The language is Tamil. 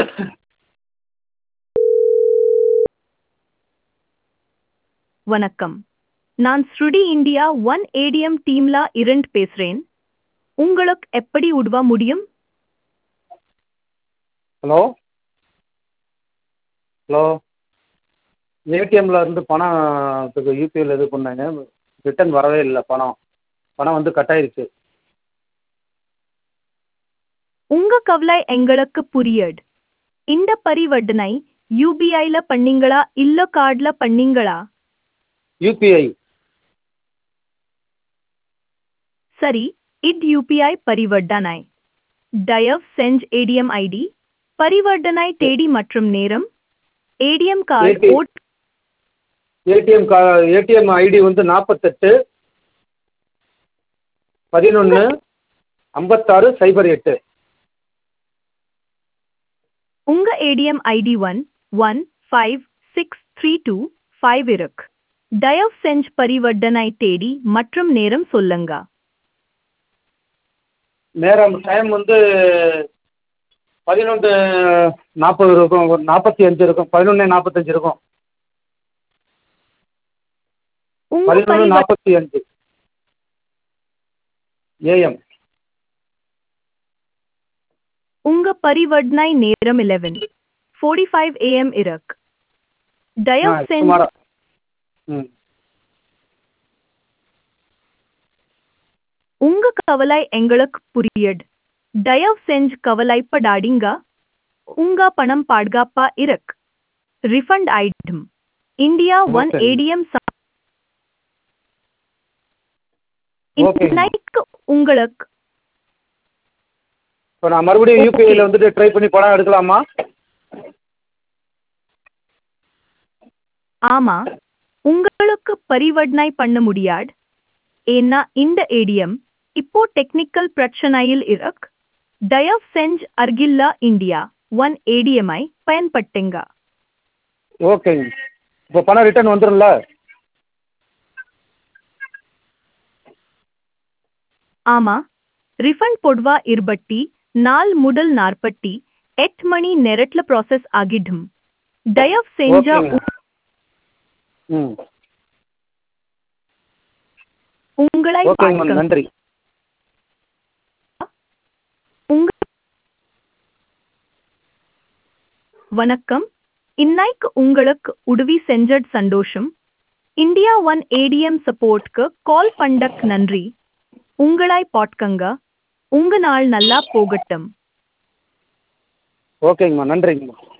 வணக்கம் நான் ஸ்ருடி இந்தியா ஒன் ஏடிஎம் டீம்ல இருந்து பேசுறேன் உங்களுக்கு எப்படி உதவ முடியும் ஹலோ ஹலோ ஏடிஎம்மில் இருந்து பணத்துக்கு யூபிஐயில் இது பண்ணேங்க ரிட்டன் வரவே இல்லை பணம் பணம் வந்து கட் ஆயிருச்சு உங்க கவலை எங்களுக்கு புரியுது இந்த பரிவர்த்தனை யூபிஐல பண்ணீங்களா இல்ல கார்டுல பண்ணீங்களா யூபிஐ சரி இது யூபிஐ பரிவர்த்தனை தயவு செஞ்சு ஏடிஎம் ஐடி பரிவர்த்தனை தேதி மற்றும் நேரம் ஏடிஎம் கார்டு ATM. ஓட் ஏடிஎம் கா ஏடிஎம் ஐடி வந்து நாற்பத்தெட்டு பதினொன்று ஐம்பத்தாறு சைபர் எட்டு உங்க ATM ID one one five six three two five இருக்கு தயவு செஞ்சு பரிவர்த்தனை தேதி மற்றும் நேரம் சொல்லுங்க நேரம் டைம் வந்து பதினொன்று நாற்பது இருக்கும் ஒரு நாற்பத்தி அஞ்சு இருக்கும் பதினொன்று நாற்பத்தஞ்சு இருக்கும் உங்க பதினொன்று பரிவர்த்தனை நாற்பத்தி அஞ்சு ஏஎம் உங்க பரிவர்த்தனை நேரம் 11 45 ஏஎம் இருக்கு தயவு செஞ்சு சுமாரா ம் உங்க கவலை எங்களுக்கு புரியுது தயவு செஞ்சு கவலைப்படாதீங்க உங்க பணம் பாதுகாப்பா இருக்கு refund item India one Okay. ATM Okay. இன்னைக்கு உங்களுக்கு இப்போ நான் மறுபடியும் Okay. யூபிஐயில் வந்துட்டு ட்ரை பண்ணி பணம் எடுக்கலாமா ஆமா உங்களுக்கு பரிவர்த்தனை பண்ண முடியாது ஏன்னா இந்த ஏடிஎம் இப்போ டெக்னிக்கல் பிரச்சனையில் இருக்கு தயவு செஞ்சு அருகில்லா இந்தியா ஒன் ஏடிஎம்ஐ பயன்படுத்துங்க ஓகேங்க இப்போ பணம் ரிட்டர்ன் வந்துடும்ல ஆமா ரிஃபண்ட் பொதுவா இருபட்டி நாள் முதல் நாற்பத்தி எட்டு மணி நேரத்துல ப்ராசஸ் ஆகிடும் தயவு செஞ்சா ஓகேங்க ம் உங்களை ஓகேங்க மேம் பார்க்க நன்றி உங்க வணக்கம் இன்னைக்கு உங்களுக்கு உதவி செஞ்சது சந்தோஷம் இந்தியா ஒன் ஏடிஎம் சப்போர்ட்க்கு கால் பண்ணக் நன்றி உங்களை பாட்கங்க உங்க நாள் நல்லா போகட்டும் ஓகேங்கம்மா நன்றிங்கம்மா